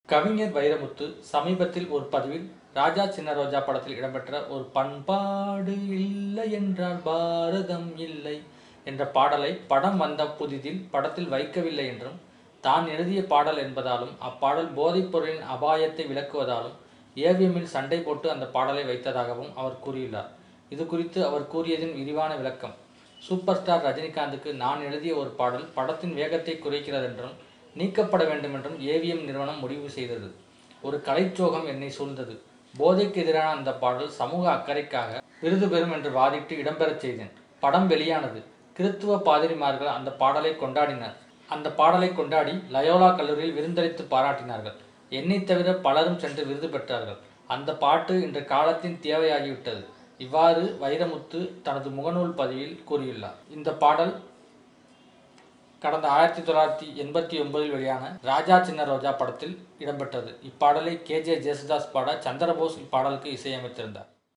கவிஞர் வைரமுத்து சமீபத்தில் ஒரு பதிவில் ராஜா சின்ன ரோஜா படத்தில் இடம்பெற்ற ஒரு பண்பாடு இல்லை என்றால் பாரதம் இல்லை என்ற பாடலை படம் வந்த புதிதில் படத்தில் வைக்கவில்லை என்றும் தான் எழுதிய பாடல் என்பதாலும் அப்பாடல் போதைப் பொருளின் அபாயத்தை விளக்குவதாலும் ஏவிஎம்மில் சண்டை போட்டு அந்த பாடலை வைத்ததாகவும் அவர் கூறியுள்ளார் இது குறித்து அவர் கூறியதின் விரிவான விளக்கம் சூப்பர் ஸ்டார் ரஜினிகாந்துக்கு நான் எழுதிய ஒரு பாடல் படத்தின் வேகத்தை குறைக்கிறதென்றும் நீக்கப்பட வேண்டும் என்றும் ஏவிஎம் நிறுவனம் முடிவு செய்தது ஒரு கலைச்சோகம் என்னை சூழ்ந்தது போதைக்கு எதிரான அந்த பாடல் சமூக அக்கறைக்காக விருது பெறும் என்று வாதிட்டு இடம்பெறச் செய்தேன் படம் வெளியானது கிறித்துவ பாதிரிமார்கள் அந்த பாடலை கொண்டாடினர் அந்த பாடலை கொண்டாடி லயோலா கல்லூரியில் விருந்தளித்து பாராட்டினார்கள் என்னைத் தவிர பலரும் சென்று விருது பெற்றார்கள் அந்த பாட்டு இன்று காலத்தின் தேவையாகிவிட்டது இவ்வாறு வைரமுத்து தனது முகநூல் பதிவில் கூறியுள்ளார் இந்த பாடல் கடந்த ஆயிரத்தி தொள்ளாயிரத்தி எண்பத்தி ஒன்பதில் வெளியான ராஜா சின்ன ரோஜா படத்தில் இடம்பெற்றது இப்பாடலை கே ஜே ஜேசுதாஸ் பாட சந்திரபோஸ் இப்பாடலுக்கு இசையமைத்திருந்தார்